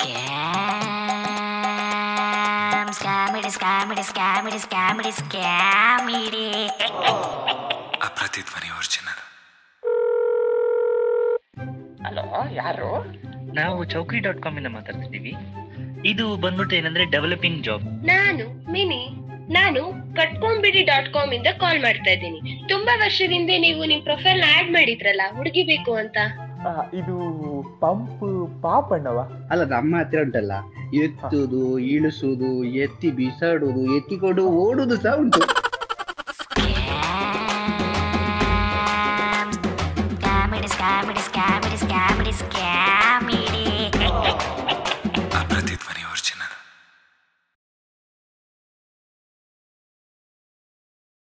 Scam, scam, scam, scam, scam, scam, ಅಪ್ರತಿಧ್ವನಿ original hello ಯಾರು ನಾವು ಚೌಕ್ರಿ ಡಾಟ್ ಕಾಮ್ ಇಂದ ಮಾತಾಡ್ತಿದ್ದೀವಿ ಇದು ಬಂದ್ಬಿಟ್ಟು ಏನಂದ್ರೆ ಡೆವಲಪಿಂಗ್ ಜಾಬ್ ನಾನು ಮಿನಿ ನಾನು ಕಟ್ಕೊಂಬಿಡಿ ಡಾಟ್ ಕಾಮ್ ಇಂದ ಕಾಲ್ ಮಾಡ್ತಾ ಇದ್ದೀನಿ ತುಂಬಾ ವರ್ಷದಿಂದ ನೀವು ನಿಮ್ ಪ್ರೊಫೈಲ್ ಆಡ್ ಮಾಡಿದ್ರಲ್ಲ ಹುಡುಗಿ ಬೇಕು ಅಂತ ಆ, ಇದು ಪಂಪ್ ಪಾಪಣ್ಣವ ಅಲ್ಲ ನಮ್ಮ ಹತ್ರ ಉಂಟಲ್ಲ ಎತ್ತುದು ಇಳಿಸುದು ಎತ್ತಿ ಬಿಸಾಡುದು ಎತ್ತಿಕೊಂಡು ಓಡುದು ಸಹ ಉಂಟು scam, scam, scam, scam, scam, scam.